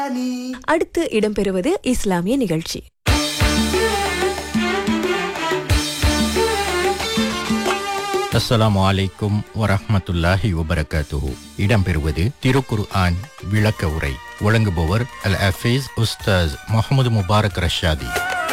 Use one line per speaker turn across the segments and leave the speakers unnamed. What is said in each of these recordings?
மடானி
அடுத்து இடம்பெறுவது இஸ்லாமிய நிகழ்ச்சி
அஸ்ஸலாமு அலைக்கும் வரஹ்மத்துல்லாஹி வபரகாத்துஹு இடம்பெறுவது திருக்குர் ஆன் விளக்க உரை வழங்குபவர் அல் அஃபீஸ் உஸ்தாஸ் முகமது முபாரக் ரஷாதி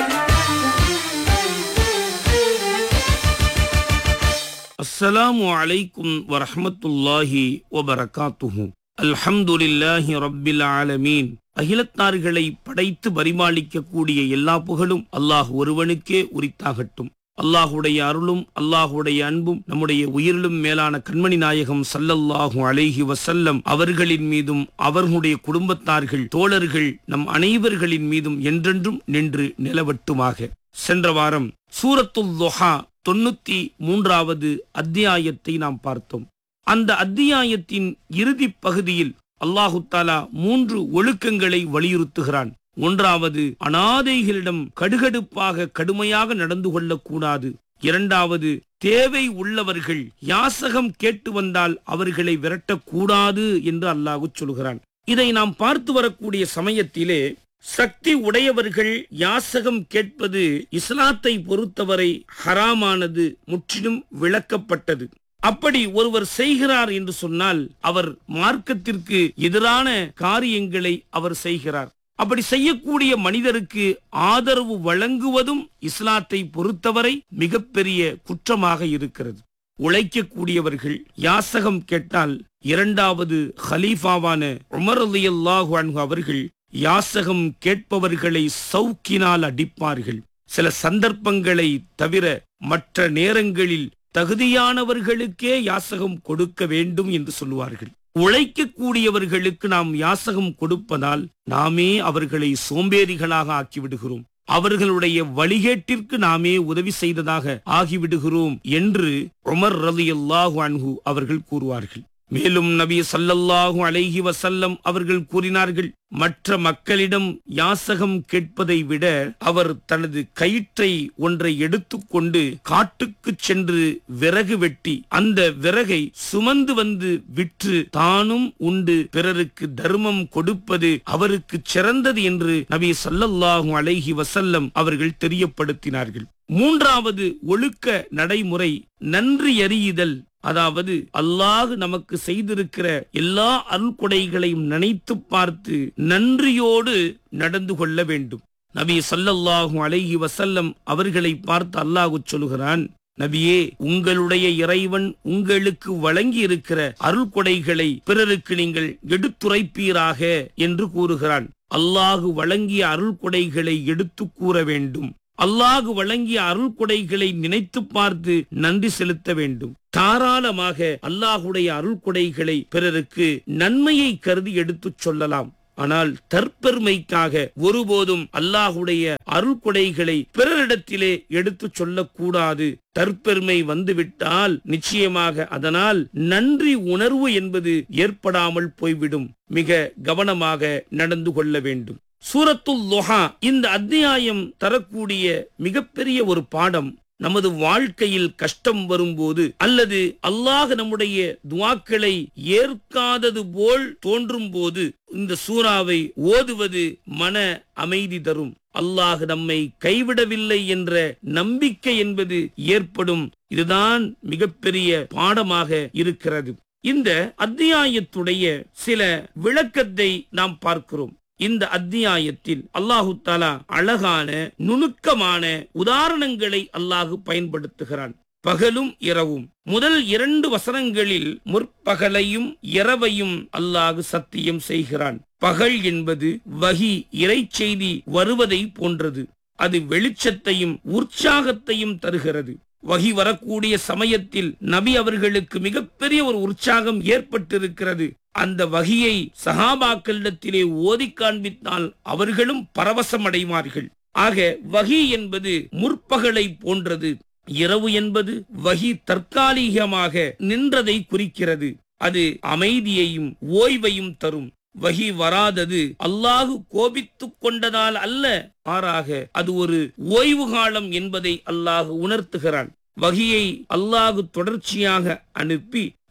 அஸ்ஸலாமு அலைக்கும் வரஹ்மத்துல்லாஹி வபரகாத்துஹு அல்ஹம்துலில்லாஹி ரப்பில் ஆலமீன் அகிலத்தார்களை படைத்து பரிமாளிக்கக்கூடிய எல்லா புகழும் அல்லாஹ் ஒருவனுக்கே உரித்தாகட்டும் அல்லாஹுடைய அருளும் அல்லாஹுடைய அன்பும் நம்முடைய உயிரிலும் மேலான கண்மணி நாயகம் சல்லல்லாஹு அலைஹி வசல்லம் அவர்களின் மீதும் அவர்களுடைய குடும்பத்தார்கள் தோழர்கள் நம் அனைவர்களின் மீதும் என்றென்றும் நின்று நிலவட்டுமாக சென்ற வாரம் சூரத்துல் துஹா தொண்ணூத்தி மூன்றாவது அத்தியாயத்தை நாம் பார்த்தோம் அந்த அத்தியாயத்தின் இறுதி பகுதியில் அல்லாஹு தாலா மூன்று ஒழுக்கங்களை வலியுறுத்துகிறான் ஒன்றாவது அனாதைகளிடம் கடுகடுப்பாக கடுமையாக நடந்து கொள்ளக்கூடாது இரண்டாவது தேவை உள்ளவர்கள் யாசகம் கேட்டு வந்தால் அவர்களை விரட்டக்கூடாது என்று அல்லாஹு சொல்கிறான் இதை நாம் பார்த்து வரக்கூடிய சமயத்திலே சக்தி உடையவர்கள் யாசகம் கேட்பது இஸ்லாத்தை பொறுத்தவரை ஹராமானது முற்றிலும் விளக்கப்பட்டது அப்படி ஒருவர் செய்கிறார் என்று சொன்னால் அவர் மார்க்கத்திற்கு எதிரான காரியங்களை அவர் செய்கிறார் அப்படி செய்யக்கூடிய மனிதருக்கு ஆதரவு வழங்குவதும் இஸ்லாத்தை பொறுத்தவரை மிகப்பெரிய குற்றமாக இருக்கிறது உழைக்கக்கூடியவர்கள் யாசகம் கேட்டால் இரண்டாவது ஹலீஃபாவான உமர் அலியல்லாஹு அன்ஹு அவர்கள் யாசகம் கேட்பவர்களை சவுக்கினால் அடிப்பார்கள் சில சந்தர்ப்பங்களை தவிர மற்ற நேரங்களில் தகுதியானவர்களுக்கே யாசகம் கொடுக்க வேண்டும் என்று சொல்லுவார்கள் உழைக்கக்கூடியவர்களுக்கு நாம் யாசகம் கொடுப்பதால் நாமே அவர்களை சோம்பேறிகளாக ஆக்கிவிடுகிறோம் அவர்களுடைய வழிகேட்டிற்கு நாமே உதவி செய்ததாக ஆகிவிடுகிறோம் என்று உமர் ரலி அல்லாஹு அன்ஹு அவர்கள் கூறுவார்கள் மேலும் நபி சல்லல்லாஹு அலைஹி வசல்லம் அவர்கள் கூறினார்கள் மற்ற மக்களிடம் யாசகம் கேட்பதை விட அவர் தனது கயிற்றை ஒன்றை எடுத்துக்கொண்டு காட்டுக்கு சென்று விறகு வெட்டி அந்த விறகை சுமந்து வந்து விற்று தானும் உண்டு பிறருக்கு தர்மம் கொடுப்பது அவருக்கு சிறந்தது என்று நபி சல்லல்லாஹு அலைஹி வசல்லம் அவர்கள் தெரியப்படுத்தினார்கள் மூன்றாவது ஒழுக்க நடைமுறை நன்றி அறியுதல் அதாவது அல்லாஹ் நமக்கு செய்திருக்கிற எல்லா அருள்கொடைகளையும் நினைத்து பார்த்து நன்றியோடு நடந்து கொள்ள வேண்டும் நபி சல்லல்லாஹு அலைஹி வசல்லம் அவர்களை பார்த்து அல்லாஹு சொல்கிறான் நபியே உங்களுடைய இறைவன் உங்களுக்கு வழங்கி இருக்கிற அருள்கொடைகளை பிறருக்கு நீங்கள் எடுத்துரைப்பீராக என்று கூறுகிறான் அல்லாஹு வழங்கிய அருள்கொடைகளை எடுத்து கூற வேண்டும் அல்லாஹு வழங்கிய அருள் கொடைகளை நினைத்து பார்த்து நன்றி செலுத்த வேண்டும் தாராளமாக அல்லாஹுடைய அருள் கொடைகளை பிறருக்கு நன்மையை கருதி எடுத்துச் சொல்லலாம் ஆனால் தற்பெருமைக்காக ஒருபோதும் அல்லாஹுடைய அருள் கொடைகளை பிறரிடத்திலே எடுத்து சொல்லக்கூடாது தற்பெருமை வந்துவிட்டால் நிச்சயமாக அதனால் நன்றி உணர்வு என்பது ஏற்படாமல் போய்விடும் மிக கவனமாக நடந்து கொள்ள வேண்டும் சூரத்துல் லொஹா இந்த அத்தியாயம் தரக்கூடிய மிகப்பெரிய ஒரு பாடம் நமது வாழ்க்கையில் கஷ்டம் வரும்போது அல்லது அல்லாஹ் நம்முடைய துவாக்களை ஏற்காதது போல் தோன்றும் போது இந்த சூறாவை ஓதுவது மன அமைதி தரும் அல்லாஹ் நம்மை கைவிடவில்லை என்ற நம்பிக்கை என்பது ஏற்படும் இதுதான் மிகப்பெரிய பாடமாக இருக்கிறது இந்த அத்தியாயத்துடைய சில விளக்கத்தை நாம் பார்க்கிறோம் இந்த அத்தியாயத்தில் அல்லாஹு தாலா அழகான நுணுக்கமான உதாரணங்களை அல்லாஹு பயன்படுத்துகிறான் பகலும் இரவும் முதல் இரண்டு வசனங்களில் முற்பகலையும் இரவையும் அல்லாஹு சத்தியம் செய்கிறான் பகல் என்பது வகி இறை செய்தி வருவதை போன்றது அது வெளிச்சத்தையும் உற்சாகத்தையும் தருகிறது வகி வரக்கூடிய சமயத்தில் நபி அவர்களுக்கு மிகப்பெரிய ஒரு உற்சாகம் ஏற்பட்டிருக்கிறது அந்த வகியை சகாபாக்களிடத்திலே ஓதி காண்பித்தால் அவர்களும் பரவசம் அடைவார்கள் ஆக வகி என்பது முற்பகலை போன்றது இரவு என்பது வகி தற்காலிகமாக நின்றதை குறிக்கிறது அது அமைதியையும் ஓய்வையும் தரும் வகி வராதது அல்லாஹு கோபித்துக் கொண்டதால் அல்ல மாறாக அது ஒரு ஓய்வு காலம் என்பதை அல்லாஹு உணர்த்துகிறான் வகியை அல்லாஹு தொடர்ச்சியாக அனுப்பி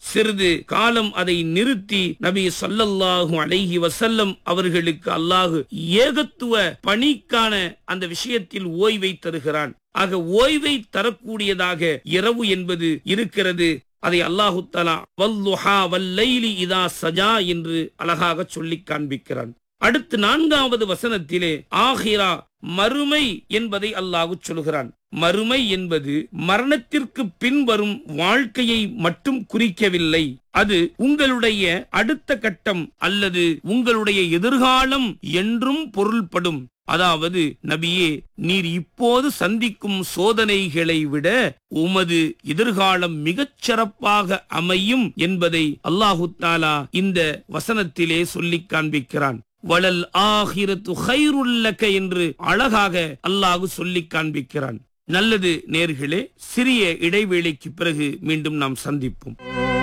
சிறிது காலம் அதை நிறுத்தி நபி ஸல்லல்லாஹு அலைஹி வஸல்லம் அவர்களுக்கு அல்லாஹு ஏகத்துவ பணிக்கான அந்த விஷயத்தில் ஓய்வை தருகிறான் ஆக ஓய்வை தரக்கூடியதாக இரவு என்பது இருக்கிறது அதை அல்லாஹு தலா வல்லுஹா வல்லைலி இதா சஜா என்று அழகாக சொல்லி காண்பிக்கிறான் அடுத்து நான்காவது வசனத்திலே ஆஹிரா மறுமை என்பதை அல்லாஹு சொல்கிறான் மறுமை என்பது மரணத்திற்கு பின் வரும் வாழ்க்கையை மட்டும் குறிக்கவில்லை அது உங்களுடைய அடுத்த கட்டம் அல்லது உங்களுடைய எதிர்காலம் என்றும் பொருள்படும் அதாவது நபியே நீர் இப்போது சந்திக்கும் சோதனைகளை விட உமது எதிர்காலம் மிகச் சிறப்பாக அமையும் என்பதை அல்லாஹு தாலா இந்த வசனத்திலே சொல்லிக் காண்பிக்கிறான் வளல் ஆஹிரத்து ஹைருல்லக என்று அழகாக அல்லாஹு சொல்லிக் காண்பிக்கிறான் நல்லது நேர்களே சிறிய இடைவேளைக்கு பிறகு மீண்டும் நாம் சந்திப்போம்